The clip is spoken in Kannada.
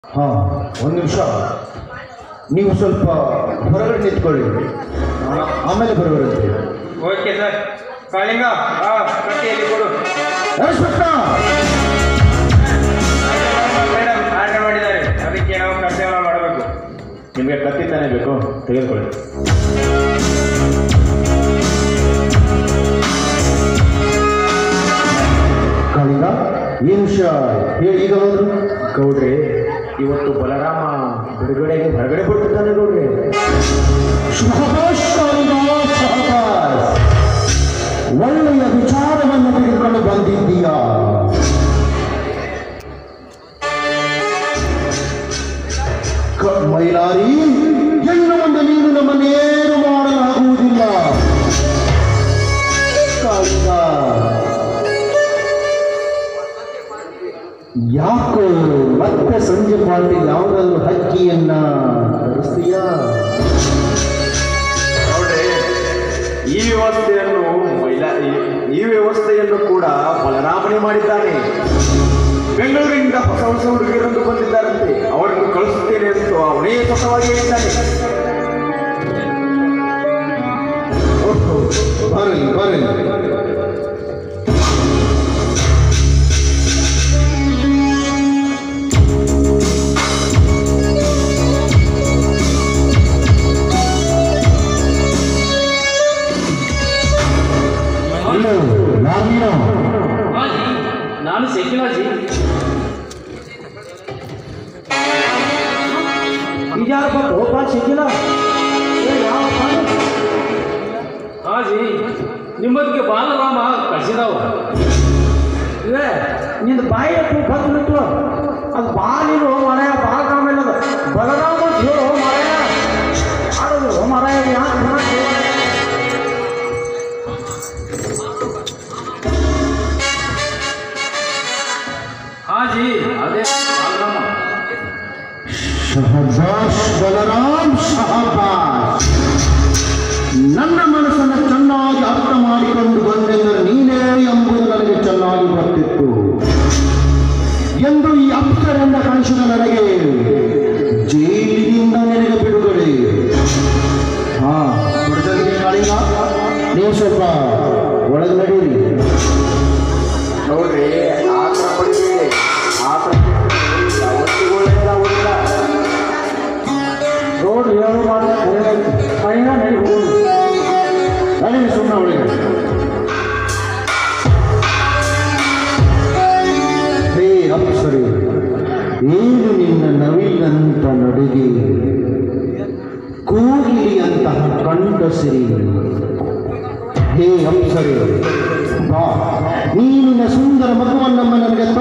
ಹಾ ಒಂದು ನಿಮಿಷ ನೀವು ಸ್ವಲ್ಪ ಹೊರಗಡೆ ನಿಂತ್ಕೊಳ್ಳಿ ಆ- ಆಮೇಲೆ ಬರುವರಂತೆ ಓಕೆ ಸರ್ ಕಾಳಿಂಗ ಆ ಕಟ್ಟಿಯಲ್ಲಿ ಕೊಡು ಇನ್ಸ್ಪೆಕ್ಟರ್ ಮೇಡಮ್ ಆರ್ಡರ್ ಮಾಡಿದ್ದಾರೆ ಅದಕ್ಕೆ ನಾವು ಕರ್ತವ್ಯ ಮಾಡಬೇಕು ನಿಮಗೆ ಕತ್ತಿ ತಾನೇ ಬೇಕು ತೆಗೆದುಕೊಳ್ಳಿ ಕಾಳಿಂಗ ಏನು ವಿಷಯ ಹೇಳಿ ಈಗ ಹೋದ್ರು ಗೌಡ್ರೆ ಇವತ್ತು ಬಲರಾಮ ಬಿಡುಗಡೆಗೆ ಹೊರಗಡೆ ಬಿಡ್ತಿದ್ದಾನೆ ಗೌಡ್ರೆ ಶುಭಾಶ್ ಕಾಳಿಂಗ ಶಹಬಾಸ್ ಒಳ್ಳೆಯ ವಿಚಾರವನ್ನು ತೆಗೆದುಕೊಂಡು ಬಂದಿದ್ದೀಯಾ ಕ- ಮೈಲಾರಿ ಹೆಣ್ಣು ಮುಂದೆ ನೀನು ನಮ್ಮನ್ನೇನು ಮಾಡಲಾಗುವುದಿಲ್ಲ ಕಾಳಿಂಗ ಯಾಕೋ ಮತ್ತೆ ಸಂಜೆ ಪಾಟಿ ಯಾವುದಾದ್ರೂ ಹಕ್ಕಿಯನ್ನ ತರಿಸ್ತೀಯಾ ಗೌಡ್ರೆ ಈ ವ್ಯವಸ್ಥೆಯನ್ನು ಮಹಿಳಾ ಈ- ಈ ವ್ಯವಸ್ಥೆಯನ್ನು ಕೂಡ ಬಲರಾಮನೇ ಮಾಡಿದ್ದಾನೆ ಬೆಂಗಳೂರಿನಿಂದ ಹೊಸ ಹೊಸ ಹುಡುಗಿಯರೊಂದು ಬಂದಿದ್ದಾರಂತೆ ಅವರನ್ನು ಕಳಿಸುತ್ತೇನೆ ಎಂದು ಅವನೇ ಸ್ವತಃವಾಗಿ ಹೇಳಿದ್ದಾನೆ ಓಹೋ, ಬರಲಿ ಬರಲಿ ಹಲೋ ನಾವೀನ हाँ जी ನಾನು ಶಕಿಲಾ जी ಇದ್ಯಾರಪ್ಪ ಒಬ್ಬ ಸಿಕ್ಕಿಲ್ಲ हाँ जी ನಿಮ್ಮದಕ್ಕೆ ಬಾಲರಾಮ ಕಳಿಸಿದವ ಇವೆ ನಿಂದು ಬಾಯಿ ಹತ್ತು ಬಂದ್ಬಿಟ್ಟು ಅದು ಬಾಲಿರು ಮರೆಯ ಬಾಲರಾಮ ಇಲ್ಲದ ಬಲರಾಮ ಹೇಳು ಮರೆಯ ಆಡೋದು ಮರೆಯ ಯಾಕೆ ಮಾಡಿ हाँ जी ಅದೇ ಬಾಲರಾಮ ಶಹಬಾಷ್ ಬಲರಾಮ್ ಶಹಬಾಷ್ ನನ್ನ ಮನಸ್ಸನ್ನು ಚೆನ್ನಾಗಿ ಅರ್ಥ ಮಾಡಿಕೊಂಡು ಬಂದೆಂದರೆ ನೀನೇ ಎಂಬುದು ನನಗೆ ಚೆನ್ನಾಗಿ ಗೊತ್ತಿತ್ತು ಎಂದು ಈ ಅಪ್ಸರೆಂದ ಕಾಣಿಸಿದ ನನಗೆ ಜೈಲಿನಿಂದ ನನಗೆ ಬಿಡುಗಡೆ ಹಾ ಹೊರಟಲ್ಲಿಗೆ ಕಾಳಿಂಗ ನೀವು ಸ್ವಲ್ಪ ಒಳಗೆ ನಡೆಯಿರಿ ನೋಡ್ರಿ ಆತರ ಪಡಿಬೇಡಿ ಆತರ ಯಾವತ್ತೂ ಒಳ್ಳೆಯದಾಗುವುದಿಲ್ಲ ರೋಡ್ ಹೇಳು ಮಾಡಿ ಮೈನ ನಡಿ ಹೋಗುದು ನಡೀರಿ ಸುಮ್ಮನೆ ಒಳಗೆ ಹೇ ಅಪ್ಸರೆ ಏನು ನಿನ್ನ ನವಿಲಂತ ನಡುಗೆ ಕೂಗಿಲಿಯಂತಹ ಕಂಠಸಿರಿ ಹೇ ಅಪ್ಸರೆ ಬಾ ನೀನಿನ ಸುಂದರ ಮಗುವನ್ನಮ್ಮ ನನಗೆ